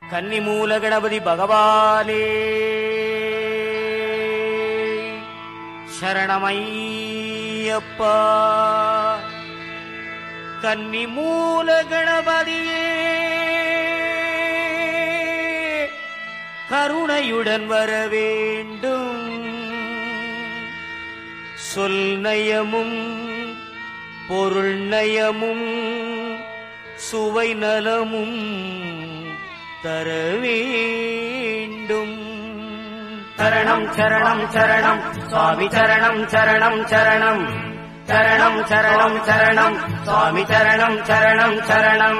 கன்னிமூல கணபதி பகவானே சரணமையப்பா கன்னிமூல கணபதியே கருணையுடன் வர வேண்டும் சொல் நயமும் பொருள் நயமும் சுவை நலமும் தர வேண்டும் சரணம் சரணம் சரணம் சுவாமி சரணம் சரணம் சரணம் சரணம் சரணம் சரணம் சுவாமி சரணம் சரணம் சரணம்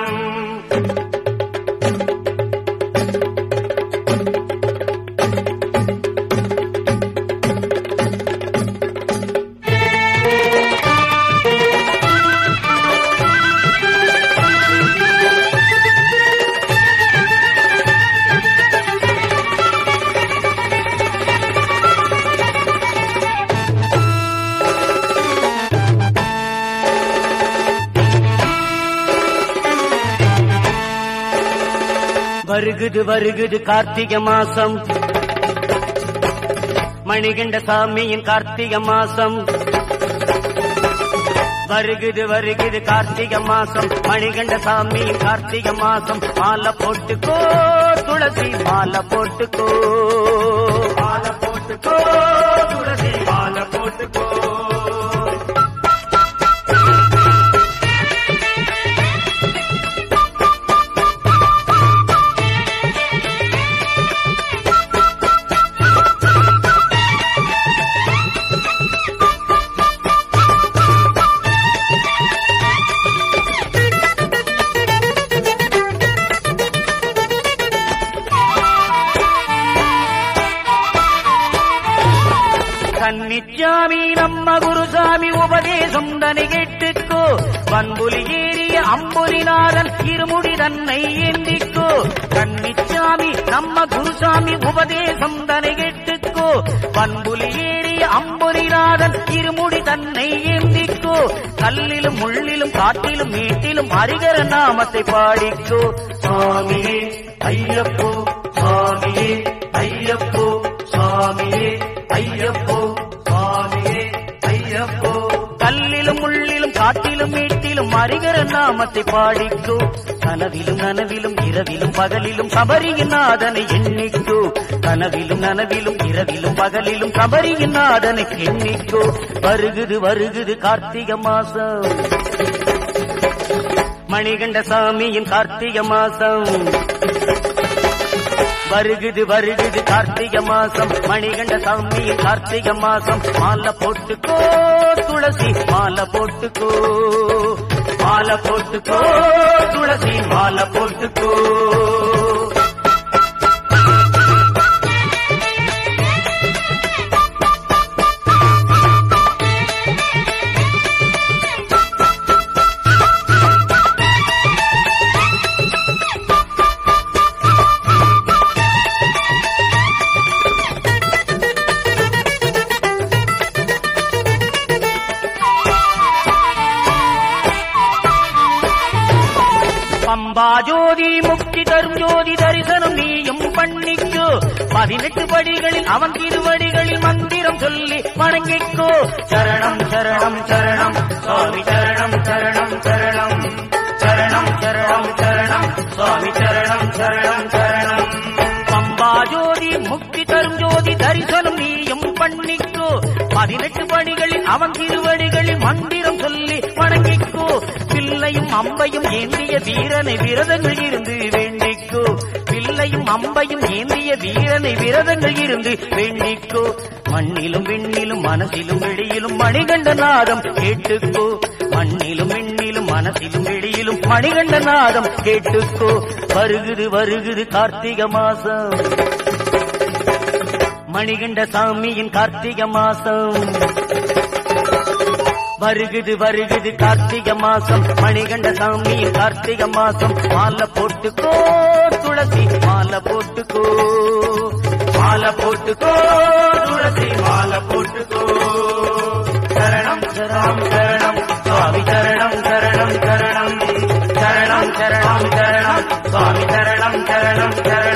வருகுது வருகுது கார்த்திகை மாசம் மணிகண்ட சாமியின் கார்த்திகை மாசம் வருகுது வருகுது கார்த்திகை மாசம் மணிகண்ட சாமியின் கார்த்திகை மாசம் மாலை போட்டுக்கோ துளசி மாலை போட்டுக்கோ மாலை போட்டுக்கோ துளசி மாலை போட்டுக்கோ கன்னிச்சாமி நம்ம குருசாமி உபதேசம் தனி கேட்டுக்கோ வன்புலி ஏறிய அம்புலிநாதன் இருமுடி தன்னை ஏந்திக்கோ கன்னிச்சாமி நம்ம குருசாமி உபதேசம் தனி கேட்டுக்கோ வன்புலி ஏறிய அம்புலிநாதன் இருமுடி தன்னை ஏந்திக்கோ கல்லிலும் முள்ளிலும் காட்டிலும் மீட்டிலும் ஹரிகர நாமத்தை பாடிக்கோ சுவாமியே ஐயப்போ சுவாமியே ஐயப்போ சுவாமியே ஐயப்போ சுவாமியே ஐயப்போ கல்லிலும் முள்ளிலும் காட்டிலும் மீட்டிலும் அரிகர நாமத்தை பாடிக்கோ கனவிலும் நனவிலும் இரவிலும் பகலிலும் சபரியின் நாதனை எண்ணிக்கோ கனவிலும் நனவிலும் இரவிலும் பகலிலும் சபரியின் நாதனை எண்ணிக்கோ வருகுது வருகுது கார்த்திகை மாசம் மணிகண்ட சாமியின் கார்த்திகை மாசம் வருகுது வருகுது கார்த்திகை மாசம் மணிகண்ட சாமியின் கார்த்திகை மாசம் மாலை போட்டுக்கோ துளசி மாலை போட்டுக்கோ மாலை போட்டுக்கோ துளசி மாலை போட்டுக்கோ பம்பா ஜோதி முக்தி தரும் ஜோதி தரிசனம் நீயும் பண்ணிக்கோ பதினெட்டு படிகளில் அவன் திருவடிகளில் மந்திரம் சொல்லி வணங்கிக்கோ சரணம் சரணம் சரணம் சுவாமி சரணம் சரணம் சரணம் சரணம் சரணம் சரணம் சுவாமி சரணம் சரணம் சரணம் பம்பா ஜோதி முக்தி தரும் ஜோதி தரிசனம் நீயும் பண்ணிக்கோ பதினெட்டு படிகளில் அவன் திருவடிகளில் மந்திரம் சொல்லி வணங்கிக்கோ பிள்ளையும் அம்பையும் ஏந்திய வீரனை விரதங்கள் இருந்து வேண்டிக்கோ பிள்ளையும் அம்பையும் ஏந்திய வீரனை விரதங்கள் இருந்து வேண்டிக்கோ மண்ணிலும் விண்ணிலும் மனசிலும் வெளியிலும் மணிகண்ட நாதம் கேட்டுக்கோ மண்ணிலும் விண்ணிலும் மனசிலும் வெளியிலும் மணிகண்ட நாதம் கேட்டுக்கோ வருகுது வருகுது கார்த்திகை மாசம் மணிகண்ட சாமியின் கார்த்திகை மாசம் வருகுது வருகுது கார்த்திகை மாசம் மணிகண்ட சாமியின் கார்த்திகை மாசம் மாலை போட்டுக்கோ துளசி மாலை போட்டுக்கோ மாலை போட்டுக்கோ துளசி மாலை போட்டுக்கோ சரணம் சரணம் சரணம் சுவாமி சரணம் சரணம் சரணம் சரணம் சரணம் சரணம் சுவாமி சரணம் சரணம் சரணம் சரணம்